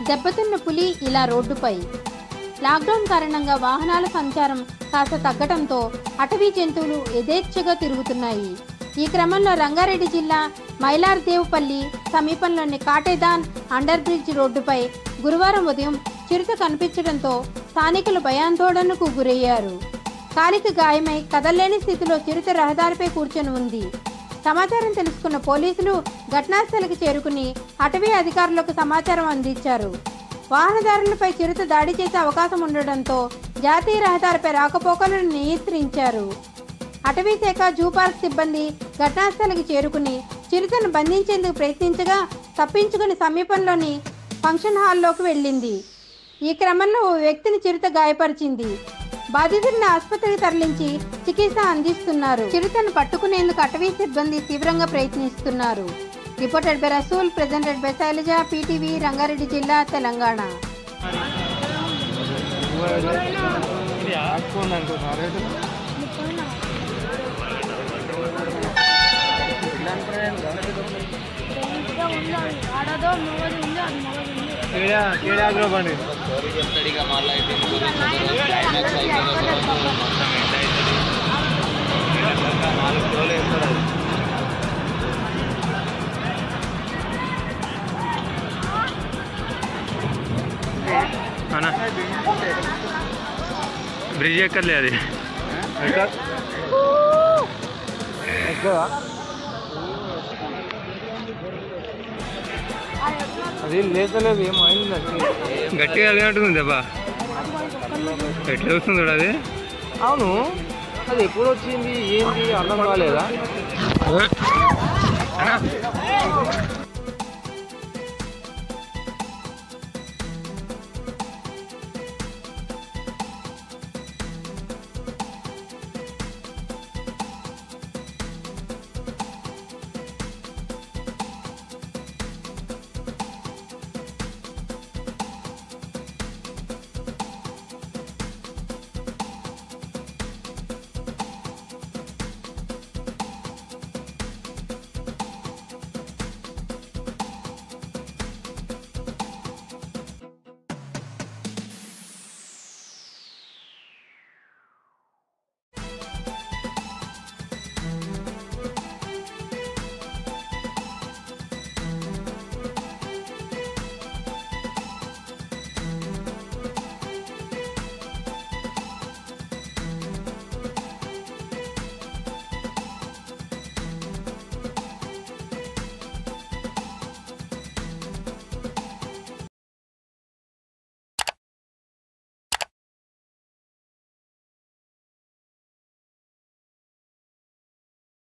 దెబ్బతిన్న పులి ఇలా రోడ్డుపై లాక్డౌన్ కారణంగా వాహనాల సంచారం కాస్త తగ్గడంతో అటవీ జంతువులు యథేచ్ఛగా తిరుగుతున్నాయి ఈ క్రమంలో రంగారెడ్డి జిల్లా మైలార్దేవ్పల్లి సమీపంలోని కాటేదాన్ అండర్ బ్రిడ్జ్ రోడ్డుపై గురువారం ఉదయం చిరుత కనిపించడంతో స్థానికులు భయాందోళనకు గురయ్యారు కాలికి గాయమై కదల్లేని స్థితిలో చిరుత రహదారిపై కూర్చొని ఉంది సమాచారం తెలుసుకున్న పోలీసులు ఘటనాస్థలికి చేరుకుని అటవీ అధికారులకు సమాచారం అందించారు వాహనదారులపై చిరుత దాడి చేసే అవకాశం ఉండడంతో జాతీయ రహదారిపై రాకపోకలను నియంత్రించారు అటవీ శాఖ జూ పార్క్ సిబ్బంది ఘటనాస్థలికి చేరుకుని చిరుతను బంధించేందుకు ప్రయత్నించగా తప్పించుకుని సమీపంలోని ఫంక్షన్ హాల్లోకి వెళ్ళింది ఈ క్రమంలో ఓ వ్యక్తిని చిరుత గాయపరిచింది బాధితుడిని ఆసుపత్రికి తరలించి చికిత్స అందిస్తున్నారు చిరుతను పట్టుకునేందుకు అటవీ సిబ్బంది తీవ్రంగా ప్రయత్నిస్తున్నారు reported by Rasool presented by Sailaja PTV Rangareddy జిల్లా తెలంగాణ ఆడదో మగది ఉంది అది మగది ఉంది స్టోరీ చెప్తాడు ఇక మళ్ళీ అయిపోయింది క్లైమాక్స్ అయిపోయింది మొత్తం ఎండ్ అవుతుంది నాలుగు స్టోరీలు వేస్తాడు అది అన్నా బ్రిడ్జ్ ఎక్కర్లే అది అది లేచలేదు ఏమైంది గట్టిగా కలిగినట్టుంది దెబ్బ ఎట్లా వస్తుంది చూడు అది అవును అది ఎప్పుడు వచ్చింది ఏంటి అర్థం కాలేదా అన్నా